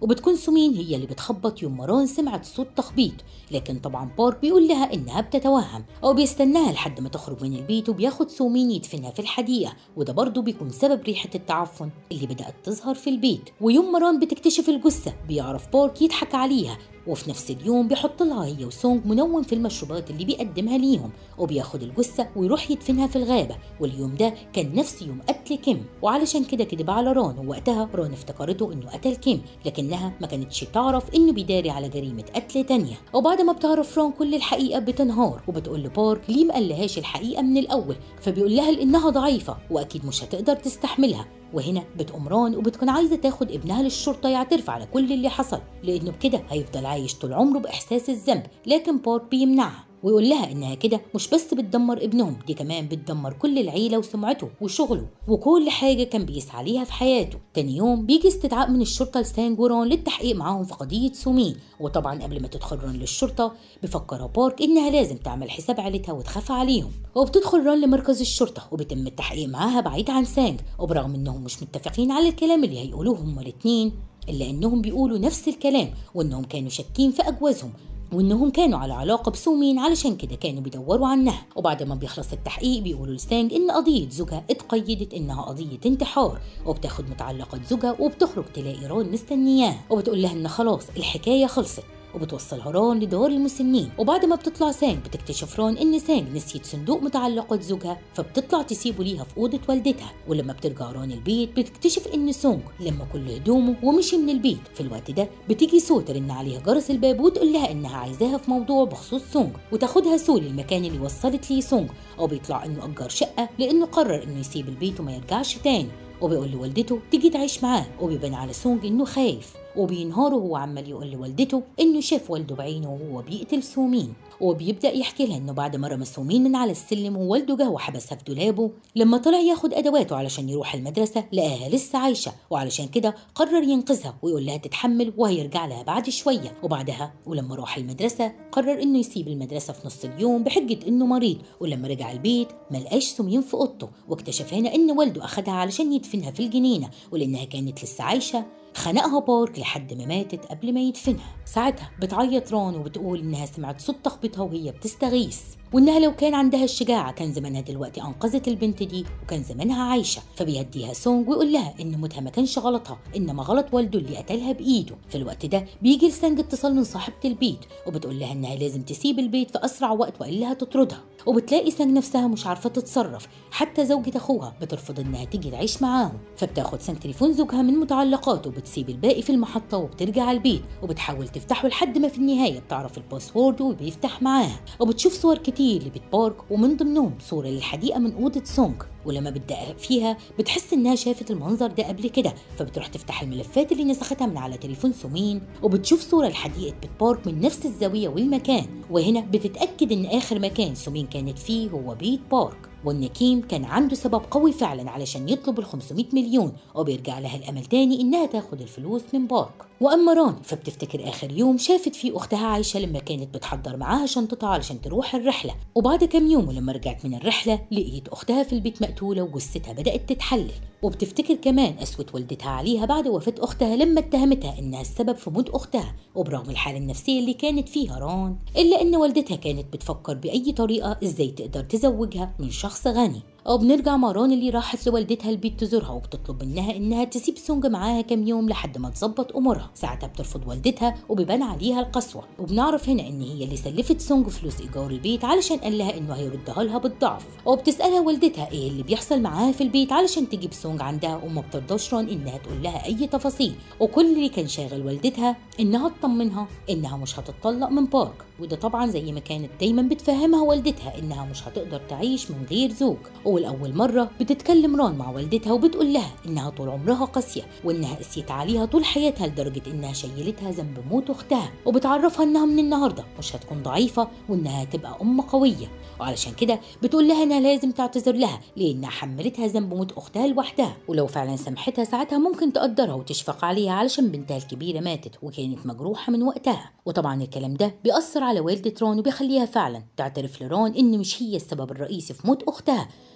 وبتكون سومين هي اللي بتخبط يوم مران سمعت صوت تخبيط لكن طبعا بارك بيقول لها انها بتتوهم او بيستناها لحد ما تخرج من البيت وبياخد سومين يدفنها في الحديقه وده برضه بيكون سبب ريحه التعفن اللي بدات تظهر في البيت ويوم مران بتكتشف الجثه بيعرف بارك يضحك عليها وفي نفس اليوم بيحط لها هي وسونج منون في المشروبات اللي بيقدمها ليهم وبياخد الجثة ويروح يدفنها في الغابة واليوم ده كان نفس يوم قتل كيم وعلشان كده كدب على ران ووقتها ران افتكرته انه قتل كيم لكنها ما كانتش تعرف انه بيداري على جريمة قتل تانية وبعد ما بتعرف ران كل الحقيقة بتنهار وبتقول لبارك ليه ما قالهاش الحقيقة من الأول فبيقول لها لأنها ضعيفة وأكيد مش هتقدر تستحملها وهنا بتقوم ران وبتكون عايزة تاخد ابنها للشرطة يعترف على كل اللي حصل لأنه بكده هيفضل عايش طول عمره بإحساس الذنب لكن بارك بيمنعها ويقول لها انها كده مش بس بتدمر ابنهم دي كمان بتدمر كل العيله وسمعته وشغله وكل حاجه كان بيسعى ليها في حياته تاني يوم بيجي استدعاء من الشرطه لسان جوران للتحقيق معاهم في قضيه سومين وطبعا قبل ما تدخل ران للشرطه بفكرها بارك انها لازم تعمل حساب عيلتها وتخاف عليهم وبتدخل ران لمركز الشرطه وبيتم التحقيق معاها بعيد عن سانج وبرغم انهم مش متفقين على الكلام اللي هيقولوه هما الاتنين الا انهم بيقولوا نفس الكلام وانهم كانوا شاكين في اجوازهم وانهم كانوا على علاقه بسومين علشان كده كانوا بيدوروا عنها وبعد ما بيخلص التحقيق بيقولوا لسانج ان قضيه زوجها اتقيدت انها قضيه انتحار وبتاخد متعلقات زوجها وبتخرج تلاقي ران مستنياها وبتقول لها ان خلاص الحكايه خلصت وبتوصلها ران لدار المسنين وبعد ما بتطلع سانج بتكتشف ران ان سانج نسيت صندوق متعلقات زوجها فبتطلع تسيبه ليها في اوضه والدتها ولما بترجع ران البيت بتكتشف ان سونج لما كل هدومه ومشي من البيت في الوقت ده بتيجي سو ترن عليها جرس الباب وتقول لها انها عايزاها في موضوع بخصوص سونج وتاخدها سو للمكان اللي وصلت ليه سونج او بيطلع انه اجر شقه لانه قرر انه يسيب البيت وما يرجعش تاني وبيقول لوالدته تيجي تعيش معاه وبيبان على سونج انه خايف وبينهار وهو عمال يقول لوالدته انه شاف والده بعينه وهو بيقتل سومين وبيبدا يحكي لها انه بعد ما رمى سومين من على السلم ووالده جه وحبسها في دولابه لما طلع ياخد ادواته علشان يروح المدرسه لقاها لسه عايشه وعلشان كده قرر ينقذها ويقول لها تتحمل وهيرجع لها بعد شويه وبعدها ولما راح المدرسه قرر انه يسيب المدرسه في نص اليوم بحجه انه مريض ولما رجع البيت ما لقاش سومين في اوضته واكتشف هنا ان والده اخدها علشان يدفنها في الجنينه ولانها كانت لسه عايشه خنقها بارك لحد ما ماتت قبل ما يدفنها ساعتها بتعيط ران وبتقول انها سمعت صوت تخبيطها وهي بتستغيث وانها لو كان عندها الشجاعه كان زمانها دلوقتي انقذت البنت دي وكان زمانها عايشه فبيهديها سونج ويقول لها ان موتها ما كانش غلطها انما غلط والده اللي قتلها بايده في الوقت ده بيجي لسانج اتصال من صاحبه البيت وبتقول لها انها لازم تسيب البيت في اسرع وقت والا هتطردها وبتلاقي سانج نفسها مش عارفه تتصرف حتى زوجة اخوها بترفض انها تيجي تعيش معاهم فبتاخد سانج تليفون زوجها من متعلقاته وبتسيب الباقي في المحطه وبترجع البيت وبتحاول تفتحه لحد ما في النهايه بتعرف الباسورد وبيفتح معاها وبتشوف صور كتير لبيت بارك ومن ضمنهم صوره للحديقه من اوضه سونج ولما بتدقق فيها بتحس انها شافت المنظر ده قبل كده فبتروح تفتح الملفات اللي نسختها من على تليفون سومين وبتشوف صوره لحديقه بيت بارك من نفس الزاويه والمكان وهنا بتتاكد ان اخر مكان سومين كانت فيه هو بيت بارك وان كيم كان عنده سبب قوي فعلا علشان يطلب ال 500 مليون وبيرجع لها الامل تاني انها تاخد الفلوس من بارك واما ران فبتفتكر اخر يوم شافت فيه اختها عايشه لما كانت بتحضر معاها شنطتها علشان تروح الرحله وبعد كام يوم ولما رجعت من الرحله لقيت اختها في البيت مقتوله وجثتها بدات تتحلل وبتفتكر كمان قسوة والدتها عليها بعد وفاة أختها لما اتهمتها إنها السبب في موت أختها وبرغم الحالة النفسية اللي كانت فيها ران إلا إن والدتها كانت بتفكر بأي طريقة إزاي تقدر تزوجها من شخص غني أو بنرجع مع ران اللي راحت لوالدتها البيت تزورها وبتطلب منها إنها تسيب سونج معاها كام يوم لحد ما تظبط أمورها ساعتها بترفض والدتها وبيبان عليها القسوة وبنعرف هنا إن هي اللي سلفت سونج فلوس إيجار البيت علشان قال لها إنه هيردها لها بالضعف وبتسألها والدتها إيه اللي بيحصل معاها في البيت علشان تجيب سونج عندها وما بترضاش ران إنها تقول لها أي تفاصيل وكل اللي كان شاغل والدتها إنها تطمنها إنها مش هتطلق من بارك وده طبعا زي ما كانت دايما بتفهمها والدتها إنها مش هتقدر تعيش من غير زوج والأول مرة بتتكلم ران مع والدتها وبتقول لها إنها طول عمرها قاسية وإنها قسيت عليها طول حياتها لدرجة إنها شيلتها ذنب موت أختها وبتعرفها إنها من النهاردة مش هتكون ضعيفة وإنها تبقى أم قوية وعلشان كده بتقول لها إنها لازم تعتذر لها لأنها حملتها ذنب موت أختها لوحدها ولو فعلا سامحتها ساعتها ممكن تقدرها وتشفق عليها علشان بنتها الكبيرة ماتت وكانت مجروحة من وقتها وطبعا الكلام ده بيأثر على والدة ران وبيخليها فعلا تعترف لران إن مش هي السبب الرئيسي في موت أختها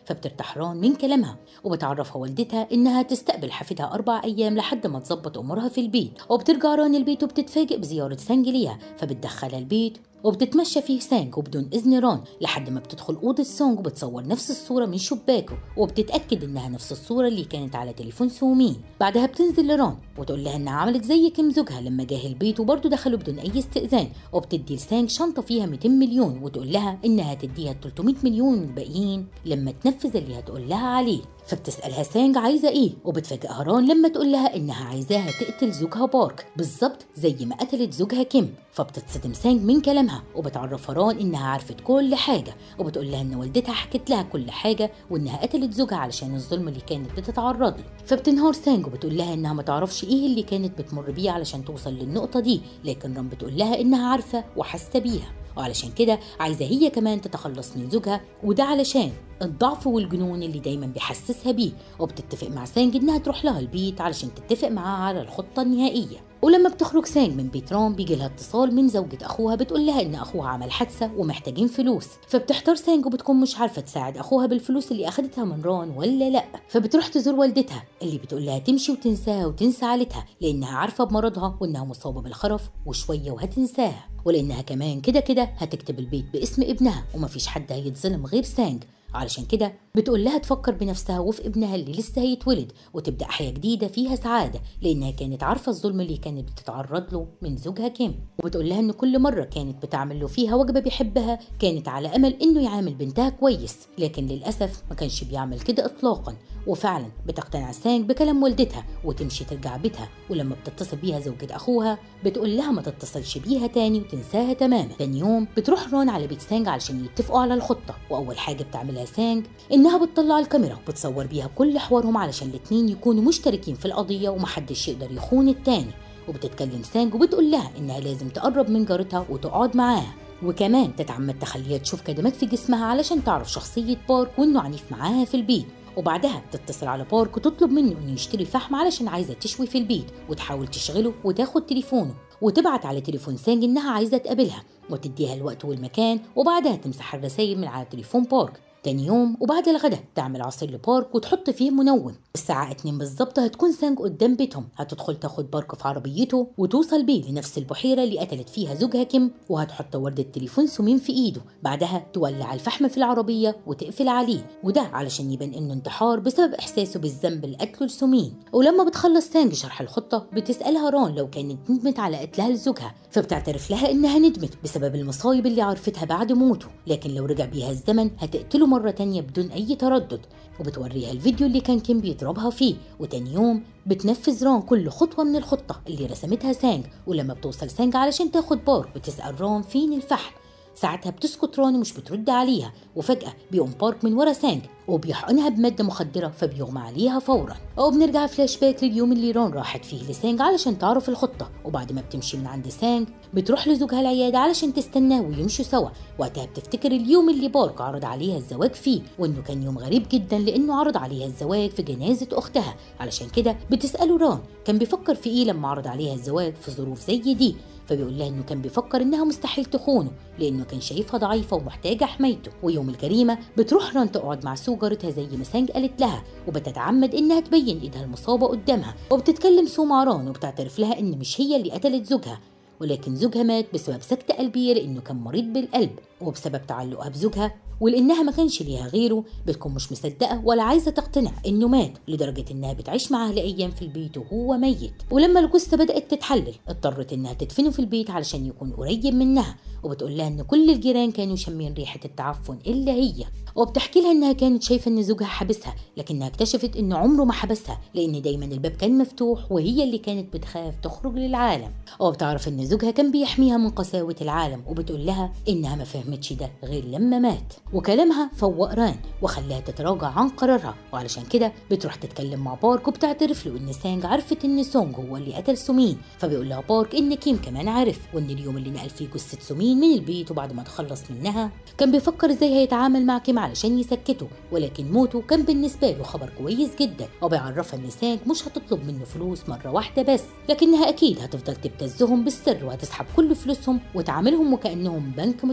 فبترتاح ران من كلامها وبتعرفها والدتها إنها تستقبل حفيدها أربع أيام لحد ما تظبط أمورها في البيت وبترجع ران البيت وبتتفاجئ بزيارة سانج ليها فبتدخلها البيت وبتتمشى فيه سانج وبدون إذن ران لحد ما بتدخل أوضة سونج وبتصور نفس الصورة من شباكه وبتتأكد إنها نفس الصورة اللي كانت على تليفون سومين بعدها بتنزل لران وتقول لها إنها عملت زي كيم زوجها لما جه البيت وبرضه دخلوا بدون أي استئذان وبتدي لسانج شنطة فيها 200 مليون وتقول لها إنها تديها 300 مليون الباقيين لما تنفذ اللي هتقول لها عليه فبتسألها سانج عايزة إيه وبتفاجئها ران لما تقول لها إنها عايزاها تقتل زوجها بارك بالظبط زي ما قتلت زوجها كيم فبتتصدم سانج من كلامها وبتعرفها ران إنها عرفت كل حاجة وبتقول لها إن والدتها حكت لها كل حاجة وإنها قتلت زوجها علشان الظلم اللي كانت بتتعرض له فبتنهار سانج وبتقول لها إنها ما تعرفش إيه اللي كانت بتمر بيه علشان توصل للنقطة دي لكن ران بتقول لها إنها عارفة وحاسة بيها وعلشان كده عايزة هي كمان تتخلص من زوجها وده علشان الضعف والجنون اللي دايما بيحسسها بيه وبتتفق مع سانج انها تروح لها البيت علشان تتفق معاها على الخطة النهائية ولما بتخرج سانج من بيت رام بيجي لها اتصال من زوجة اخوها بتقول لها ان اخوها عمل حادثة ومحتاجين فلوس فبتحتار سانج وبتكون مش عارفة تساعد اخوها بالفلوس اللي اخدتها من ران ولا لا فبتروح تزور والدتها اللي بتقول لها تمشي وتنساها وتنسى عيلتها لانها عارفة بمرضها وانها مصابة بالخرف وشوية وهتنساها ولانها كمان كده كده هتكتب البيت باسم ابنها ومفيش حد هيتظلم غير سانج علشان كده بتقول لها تفكر بنفسها وفي ابنها اللي لسه هيتولد وتبدا حياه جديده فيها سعاده لانها كانت عارفه الظلم اللي كانت بتتعرض له من زوجها كيم وبتقول لها ان كل مره كانت بتعمل له فيها وجبه بيحبها كانت على امل انه يعامل بنتها كويس لكن للاسف ما كانش بيعمل كده اطلاقا وفعلا بتقتنع سانج بكلام والدتها وتمشي ترجع بيتها ولما بتتصل بيها زوجة أخوها بتقول لها ما تتصلش بيها تاني وتنساها تماما تاني يوم بتروح رون على بيت سانج علشان يتفقوا على الخطة وأول حاجة بتعملها سانج إنها بتطلع الكاميرا وبتصور بيها كل حوارهم علشان الاتنين يكونوا مشتركين في القضية ومحدش يقدر يخون التاني وبتتكلم سانج وبتقول لها إنها لازم تقرب من جارتها وتقعد معاها وكمان تتعمد تخليها تشوف كدمات في جسمها علشان تعرف شخصية بارك وإنه عنيف معاها في البيت وبعدها تتصل على بارك وتطلب منه انه يشتري فحم علشان عايزه تشوي في البيت وتحاول تشغله وتاخد تليفونه وتبعت على تليفون سانج انها عايزه تقابلها وتديها الوقت والمكان وبعدها تمسح الرسائل من على تليفون بارك تاني يوم وبعد الغداء تعمل عصير لبارك وتحط فيه منوم الساعة 2 بالظبط هتكون سانج قدام بيتهم هتدخل تاخد بارك في عربيته وتوصل بيه لنفس البحيرة اللي قتلت فيها زوجها كيم وهتحط وردة تليفون سمين في ايده بعدها تولع الفحم في العربية وتقفل عليه وده علشان يبان انه انتحار بسبب احساسه بالذنب اللي قتله لسمين ولما بتخلص سانج شرح الخطة بتسألها ران لو كانت ندمت على قتلها لزوجها فبتعترف لها انها ندمت بسبب المصايب اللي عرفتها بعد موته لكن لو رجع بيها الزمن هتقتله مرة تانية بدون أي تردد وبتوريها الفيديو اللي كان كيم بيضربها فيه وتاني يوم بتنفذ ران كل خطوة من الخطة اللي رسمتها سانج ولما بتوصل سانج علشان تاخد بارك بتسأل ران فين الفحم ساعتها بتسكت ران ومش بترد عليها وفجأة بيقوم بارك من ورا سانج وبيحقنها بمادة مخدرة فبيغمى عليها فورا وبنرجع فلاش باك لليوم اللي ران راحت فيه لسانج علشان تعرف الخطة وبعد ما بتمشي من عند سانج بتروح لزوجها العيادة علشان تستناه ويمشوا سوا وقتها بتفتكر اليوم اللي بارك عرض عليها الزواج فيه وانه كان يوم غريب جدا لانه عرض عليها الزواج في جنازة اختها علشان كده بتسأله ران كان بيفكر في ايه لما عرض عليها الزواج في ظروف زي دي فبيقول لها انه كان بيفكر انها مستحيل تخونه لانه كان شايفها ضعيفه ومحتاجه حمايته ويوم الجريمه بتروح ران تقعد مع سو جارتها زي ما سانج قالت لها وبتتعمد انها تبين ايدها المصابه قدامها وبتتكلم سو مع ران وبتعترف لها ان مش هي اللي قتلت زوجها ولكن زوجها مات بسبب سكتة قلبية لأنه كان مريض بالقلب وبسبب تعلقها بزوجها ولانها ما كانش ليها غيره بتكون مش مصدقه ولا عايزه تقتنع انه مات لدرجه انها بتعيش معاه لايام في البيت وهو ميت ولما الجثه بدات تتحلل اضطرت انها تدفنه في البيت علشان يكون قريب منها وبتقول لها ان كل الجيران كانوا شامين ريحه التعفن الا هي وبتحكي لها انها كانت شايفه ان زوجها حبسها لكنها اكتشفت انه عمره ما حبسها لان دايما الباب كان مفتوح وهي اللي كانت بتخاف تخرج للعالم وبتعرف ان زوجها كان بيحميها من قساوه العالم وبتقول لها انها ما فهمتش ده غير لما مات وكلامها فوق ران وخلاها تتراجع عن قرارها وعلشان كده بتروح تتكلم مع بارك وبتعترف له ان سانج عرفت ان سونج هو اللي قتل سومين فبيقول لها بارك ان كيم كمان عارف وان اليوم اللي نقل فيه جثه سومين من البيت وبعد ما تخلص منها كان بيفكر ازاي هيتعامل مع كيم علشان يسكته ولكن موته كان بالنسبه له خبر كويس جدا وبيعرفها ان سانج مش هتطلب منه فلوس مره واحده بس لكنها اكيد هتفضل تبتزهم بالسر وهتسحب كل فلوسهم وتعاملهم وكانهم بنك متحرك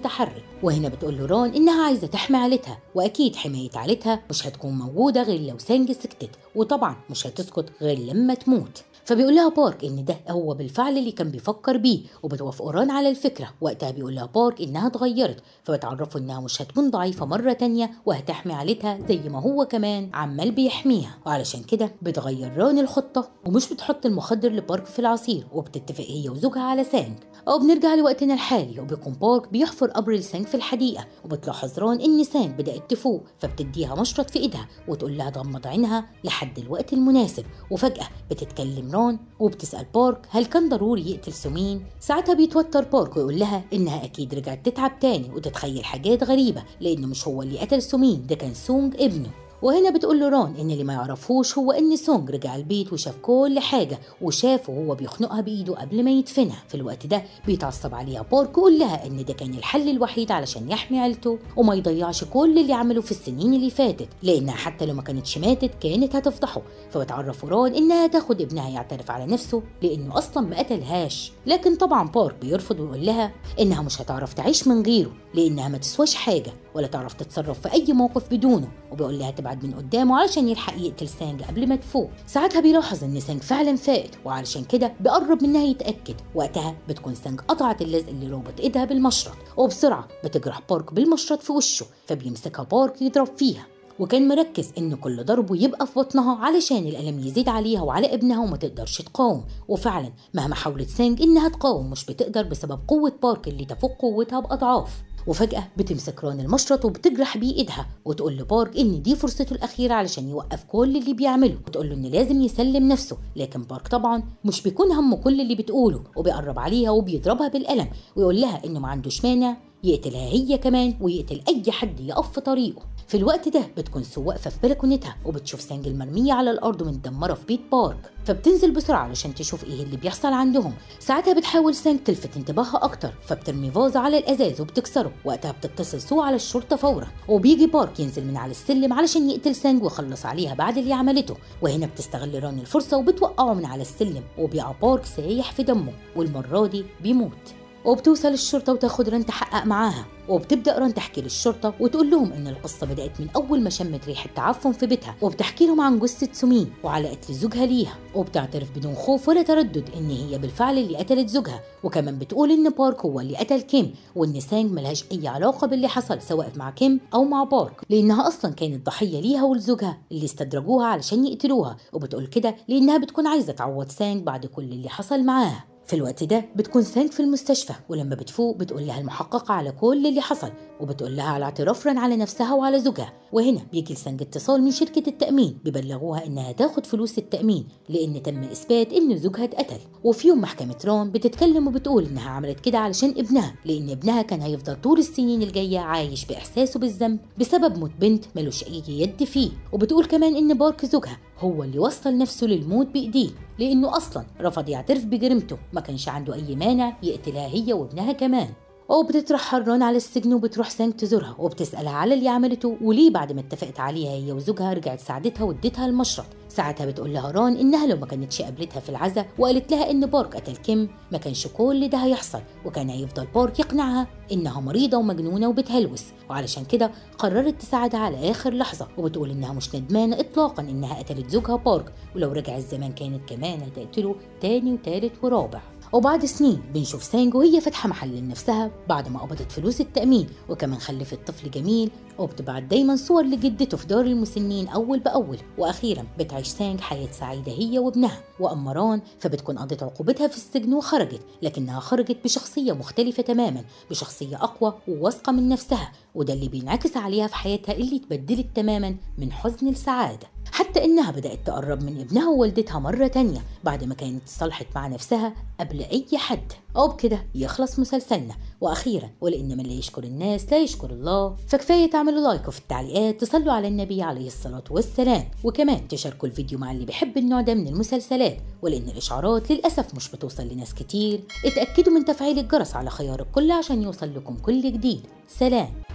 وهنا بتقول له رون إنها عايزة تحمي عيلتها وأكيد حماية عيلتها مش هتكون موجودة غير لو سانج سكتت وطبعا مش هتسكت غير لما تموت فبيقول لها بارك ان ده هو بالفعل اللي كان بيفكر بيه وبتوافق ران على الفكره وقتها بيقول لها بارك انها اتغيرت فبتعرفه انها مش هتكون ضعيفه مره تانية وهتحمي عيلتها زي ما هو كمان عمال بيحميها وعلشان كده بتغير ران الخطه ومش بتحط المخدر لبارك في العصير وبتتفق هي وزوجها على سانج او بنرجع لوقتنا الحالي وبيكون بارك بيحفر قبر لسانج في الحديقه وبتلاحظ ران ان سانج بدات تفوق فبتديها مشرط في ايدها وتقول لها غمض عينها لحد الوقت المناسب وفجاه بتتكلم ران وبتسال بارك هل كان ضروري يقتل سومين ساعتها بيتوتر بارك ويقول لها انها اكيد رجعت تتعب تاني وتتخيل حاجات غريبه لانه مش هو اللي قتل سومين ده كان سونج ابنه وهنا بتقول له ران ان اللي ما يعرفوش هو ان سونج رجع البيت وشاف كل حاجه وشافه وهو بيخنقها بايده قبل ما يدفنها في الوقت ده بيتعصب عليها بارك ويقول لها ان ده كان الحل الوحيد علشان يحمي عيلته وما يضيعش كل اللي عمله في السنين اللي فاتت لانها حتى لو ما كانتش ماتت كانت هتفضحه فبتعرف ران انها تاخد ابنها يعترف على نفسه لانه اصلا ما قتلهاش لكن طبعا بارك بيرفض ويقول لها انها مش هتعرف تعيش من غيره لانها ما تسواش حاجه ولا تعرف تتصرف في اي موقف بدونه وبيقول لها تبعد من قدامه علشان يلحق يقتل سانج قبل ما تفوق ساعتها بيلاحظ ان سانج فعلا فائت وعلشان كده بيقرب منها يتاكد وقتها بتكون سانج قطعت اللزق اللي رابط ايدها بالمشرط وبسرعه بتجرح بارك بالمشرط في وشه فبيمسكها بارك يضرب فيها وكان مركز ان كل ضربه يبقى في بطنها علشان الالم يزيد عليها وعلى ابنها وما تقدرش تقاوم وفعلا مهما حاولت سانج انها تقاوم مش بتقدر بسبب قوه بارك اللي تفوق قوتها باضعاف وفجأة بتمسك ران المشرط وبتجرح بيه ايدها وتقول لبارك ان دي فرصته الأخيرة علشان يوقف كل اللي بيعمله وتقول له ان لازم يسلم نفسه لكن بارك طبعا مش بيكون همه كل اللي بتقوله وبيقرب عليها وبيضربها بالقلم ويقول لها انه ما عندوش مانع يقتلها هي كمان ويقتل اي حد يقف في طريقه في الوقت ده بتكون سو واقفه في بلكونتها وبتشوف سانج المرميه على الارض ومتدمره في بيت بارك فبتنزل بسرعه علشان تشوف ايه اللي بيحصل عندهم ساعتها بتحاول سانج تلفت انتباهها اكتر فبترمي فازه على الازاز وبتكسره وقتها بتتصل سو على الشرطه فورا وبيجي بارك ينزل من على السلم علشان يقتل سانج ويخلص عليها بعد اللي عملته وهنا بتستغل ران الفرصه وبتوقعه من على السلم وبيقع بارك سايح في دمه والمره دي بيموت وبتوصل الشرطة وتاخد ران تحقق معاها وبتبدا ران تحكي للشرطه وتقول لهم ان القصه بدات من اول ما شمت ريحه تعفن في بيتها وبتحكي لهم عن جثه سمين وعلى قتل زوجها ليها وبتعترف بدون خوف ولا تردد ان هي بالفعل اللي قتلت زوجها وكمان بتقول ان بارك هو اللي قتل كيم وان سانج ملهاش اي علاقه باللي حصل سواء مع كيم او مع بارك لانها اصلا كانت ضحيه ليها ولزوجها اللي استدرجوها علشان يقتلوها وبتقول كده لانها بتكون عايزه تعوض سانج بعد كل اللي حصل معاها في الوقت ده بتكون سانج في المستشفى ولما بتفوق بتقول لها المحققة على كل اللي حصل وبتقول لها على اعتراف رن على نفسها وعلى زوجها وهنا بيجي لسانج اتصال من شركة التأمين بيبلغوها إنها تاخد فلوس التأمين لأن تم إثبات إن زوجها اتقتل وفي يوم محكمة رون بتتكلم وبتقول إنها عملت كده علشان ابنها لأن ابنها كان هيفضل طول السنين الجاية عايش بإحساسه بالذنب بسبب موت بنت ملوش أي يد فيه وبتقول كمان إن بارك زوجها هو اللي وصل نفسه للموت بإيديه لأنه أصلا رفض يعترف بجريمته ما كانش عنده أي مانع يقتلها هي وابنها كمان وبتطرح رون على السجن وبتروح سانج تزورها وبتسألها على اللي عملته وليه بعد ما اتفقت عليها هي وزوجها رجعت ساعدتها واديتها المشرط ساعتها بتقول لها رون انها لو ما كانتش قابلتها في العزا وقالت لها ان بارك قتل كيم ما كانش كل ده هيحصل وكان هيفضل بارك يقنعها انها مريضه ومجنونه وبتهلوس وعلشان كده قررت تساعدها على اخر لحظه وبتقول انها مش ندمانه اطلاقا انها قتلت زوجها بارك ولو رجع الزمان كانت كمان هتقتله تاني وتالت ورابع وبعد سنين بنشوف سانج وهي فاتحة محل لنفسها بعد ما قبضت فلوس التأمين وكمان خلفت طفل جميل وبتبعت دايما صور لجدته في دار المسنين أول بأول وأخيرا بتعيش سانج حياة سعيدة هي وابنها وأما ران فبتكون قضت عقوبتها في السجن وخرجت لكنها خرجت بشخصية مختلفة تماما بشخصية أقوى وواثقة من نفسها وده اللي بينعكس عليها في حياتها اللي اتبدلت تماما من حزن لسعادة حتى إنها بدأت تقرب من ابنها ووالدتها مرة تانية بعد ما كانت صلحت مع نفسها قبل أي حد أو بكده يخلص مسلسلنا وأخيرا ولأن من لا يشكر الناس لا يشكر الله فكفاية تعملوا لايك وفي التعليقات تصلوا على النبي عليه الصلاة والسلام وكمان تشاركوا الفيديو مع اللي بيحب النوع ده من المسلسلات ولأن الإشعارات للأسف مش بتوصل لناس كتير اتأكدوا من تفعيل الجرس على خيار الكل عشان يوصل لكم كل جديد سلام